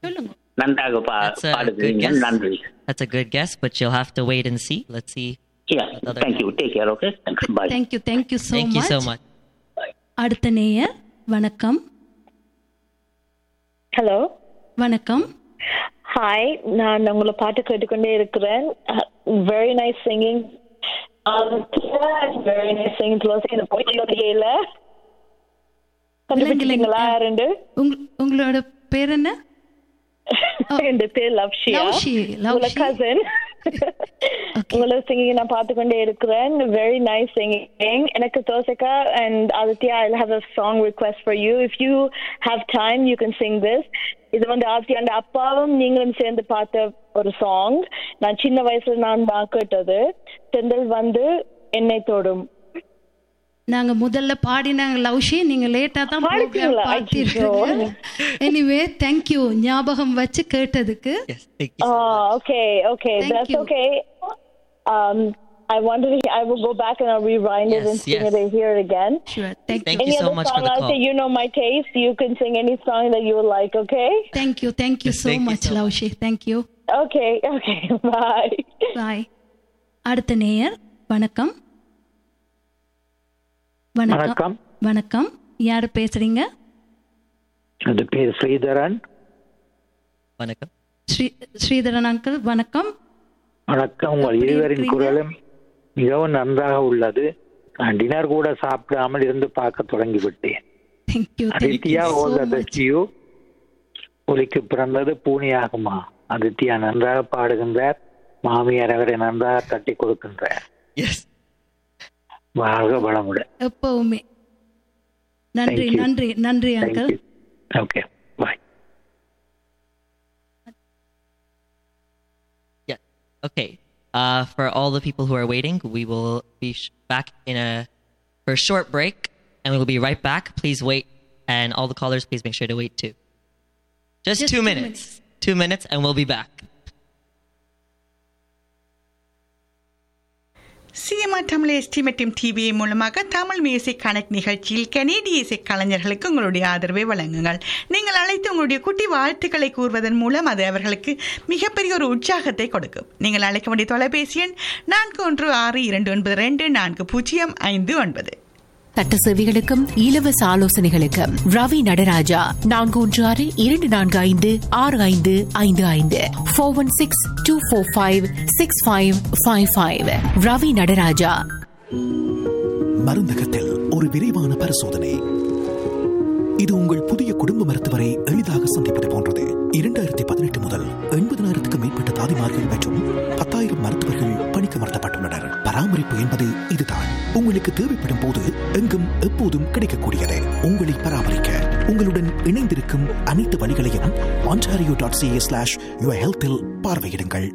சொல்லுங்க நன்றாக பா That's a good பாடுகிறீங்க guess. நன்றி That's a good guess, but you'll have to wait and see. Let's see. Yeah, thank you. Take care, okay? Thanks. Bye. Thank you thank you so Thank you so much much. அடுத்த நேயர் வணக்கம் hello வணக்கம் hi நான் உங்களை பாட்டு கேட்டுக்கொண்டே இருக்கிறேன் very nice singing very nice singing close இந்த போயில கண்டுபிடிச்சிங்களா ரெண்டு உங்க உங்களோட பேர் என்ன ரெண்டு பேர் லவ்ஷியா லவ்ஷி, உங்களோட லவ்ஷி. கசன் உங்களோட சிங்கிங் நான் பார்த்துக்கொண்டே இருக்கிறேன் வெரி நைஸ் சிங்கிங் எனக்கு தோசைக்கா and Aditya I have a song request for you if you have time you can sing this இது வந்து ஆதித்யாண்ட அப்பாவும் நீங்களும் சேர்ந்து பார்த்த ஒரு சாங் நான் சின்ன வயசுல நான் தான் கேட்டது செந்தில் வந்து என்னை தொடும் நாங்க முதல்ல பாடினாங்க லவ்ஷி நீங்க லேட்டா தான் பாடிட்டீங்களா? பார்த்தீங்க எனிவே தேங்க்யூ ஞாபகம் வச்சு கேட்டதுக்கு Yes, thank you. so Oh, much. okay, okay, Thank that's you. okay. Um, I wanted to, I will go back and I'll rewind it Yes, and sing yes. it and hear it again. Sure. Thank Thank you. you Any so other much for song the out call. there, you know my taste. You can sing any song that you would like, okay? Thank you. Thank you so Thank you much, so much. லவ்ஷி. Thank you. Okay, okay, bye. Bye. அடுத்த நேயர் வணக்கம் வணக்கம் வணக்கம் வணக்கம் யாரு பேசுறீங்க அது பேர் ஸ்ரீதரன் வணக்கம். ஸ்ரீ ஸ்ரீதரன் அங்கிள் வணக்கம் வணக்கம் உங்கள் எப்படி இருவரின் இருக்கிறீங்க? குரலும் மிகவும் நன்றாக உள்ளது நான் டின்னர் கூட சாப்பிடாமல் இருந்து பார்க்க தொடங்கிவிட்டேன் thank you Aditya thank you all so the much you ஒலிக்கு பிறந்தது பூனியாகுமா அதித்யா நன்றாக பாடுகின்றார் மாமியார் அவரை நன்றாக தட்டி கொடுக்கின்றார் Yes. வாழ்க வளமுடன் எப்பவுமே நன்றி Thank you. நன்றி நன்றி uncle thank you okay bye Yeah. Okay. Uh, for all the people who are waiting, we will be sh- back in a for a short break, and we will be right back. Please wait, and all the callers, please make sure to wait too. Just, Just two, two minutes. minutes. Two minutes, and we'll be back. CMR Tamil SD மற்றும் TVI மூலமாக Tamil music connect நிகழ்ச்சியில் கனேடிய இசை கலைஞர்களுக்கு உங்களுடைய ஆதரவை வழங்குங்கள் நீங்கள் அழைத்து உங்களுடைய குட்டி வாழ்த்துக்களை கூறுவதன் மூலம் அது அவர்களுக்கு மிகப்பெரிய ஒரு உற்சாகத்தை கொடுக்கும் நீங்கள் அழைக்க வேண்டிய தொலைபேசி எண் நான்கு ஒன்று ஆறு இரண்டு ஒன்பது ரெண்டு நான்கு பூஜ்ஜியம் ஐந்து ஒன்பது சட்ட சேவைகளுக்கும் இலவச ஆலோசனைகளுக்கும் ரவி நடராஜா நான்கு ஒன்று ஆறு இரண்டு நான்கு ஐந்து ஆறு ஐந்து ஐந்து ஐந்து four one six two four five six five five five Ravi Nataraja மருந்தகத்தில் ஒரு விரைவான பரிசோதனை இது உங்கள் புதிய குடும்ப மருத்துவரை எளிதாக சந்திப்பது போன்றது இரண்டாயிரத்தி பதினெட்டு முதல் எண்பதினாயிரத்துக்கும் மேற்பட்ட தாதிமார்கள் மற்றும் பத்தாயிரம் மருத்துவர்கள் பணிக்கமர்த்தப்பட்டுள்ளனர் பராமரிப்பு என்பது இதுதான் உங்களுக்கு தேவைப்படும் போது எங்கும் எப்போதும் கிடைக்கக்கூடியது உங்களை பராமரிக்க உங்களுடன் இணைந்திருக்கும் அனைத்து வழிகளையும் Ontario dot CA slash your ஹெல்த்தில் பார்வையிடுங்கள்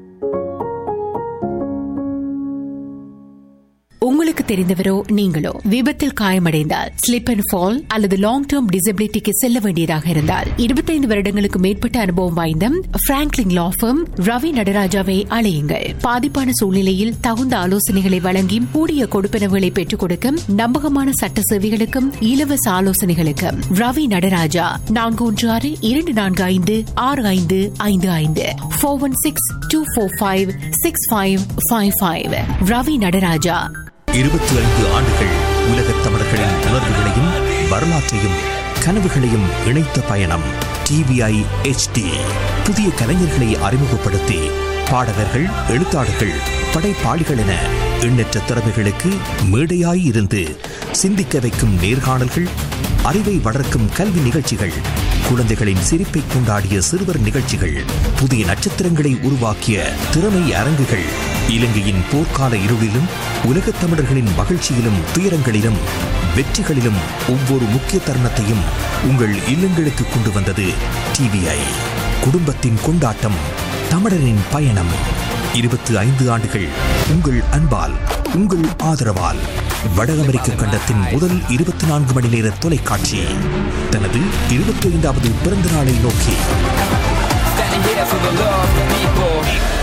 உங்களுக்கு தெரிந்தவரோ நீங்களோ விபத்தில் காயமடைந்தால் ஸ்லிப் அண்ட் ஃபால் அல்லது லாங் டேர்ம் டிசபிலிட்டிக்கு செல்ல வேண்டியதாக இருந்தால் இருபத்தைந்து வருடங்களுக்கு மேற்பட்ட அனுபவம் வாய்ந்த பிராங்க்லின் லா firm ரவி நடராஜாவை அழையுங்கள் பாதிப்பான சூழ்நிலையில் தகுந்த ஆலோசனைகளை வழங்கி கூடிய கொடுப்பனவுகளை பெற்றுக் கொடுக்க நம்பகமான சட்ட சேவைகளுக்கும் இலவச ஆலோசனைகளுக்கும் ரவி நடராஜா நான்கு ஒன்று ஆறு இரண்டு நான்கு ஐந்து ஆறு ஐந்து ஐந்து ஐந்து four one six two four five six five five five Ravi Nataraja இருபத்தி ஐந்து ஆண்டுகள் உலகத் தமிழர்களின் உணர்வுகளையும் வரலாற்றையும் கனவுகளையும் இணைத்த பயணம் டிவிஐ HD புதிய கலைஞர்களை அறிமுகப்படுத்தி பாடகர்கள் எழுத்தாளர்கள் படைப்பாளிகள் என எண்ணற்ற திறமைகளுக்கு மேடையாய் இருந்து சிந்திக்க வைக்கும் நேர்காணல்கள் அறிவை வளர்க்கும் கல்வி நிகழ்ச்சிகள் குழந்தைகளின் சிரிப்பை கொண்டாடிய சிறுவர் நிகழ்ச்சிகள் புதிய நட்சத்திரங்களை உருவாக்கிய திறமை அரங்குகள் இலங்கையின் போர்க்கால இருளிலும் உலகத் தமிழர்களின் மகிழ்ச்சியிலும் துயரங்களிலும் வெற்றிகளிலும் ஒவ்வொரு முக்கிய தருணத்தையும் உங்கள் இல்லங்களுக்கு கொண்டு வந்தது டிவிஐ குடும்பத்தின் கொண்டாட்டம் தமிழரின் பயணம் இருபத்தி ஐந்து ஆண்டுகள் உங்கள் அன்பால் உங்கள் ஆதரவால் வட அமெரிக்க கண்டத்தின் முதல் இருபத்தி நான்கு மணி நேர தொலைக்காட்சி தனது இருபத்தி ஐந்தாவது பிறந்த நாளை நோக்கி Standing here for the love of people.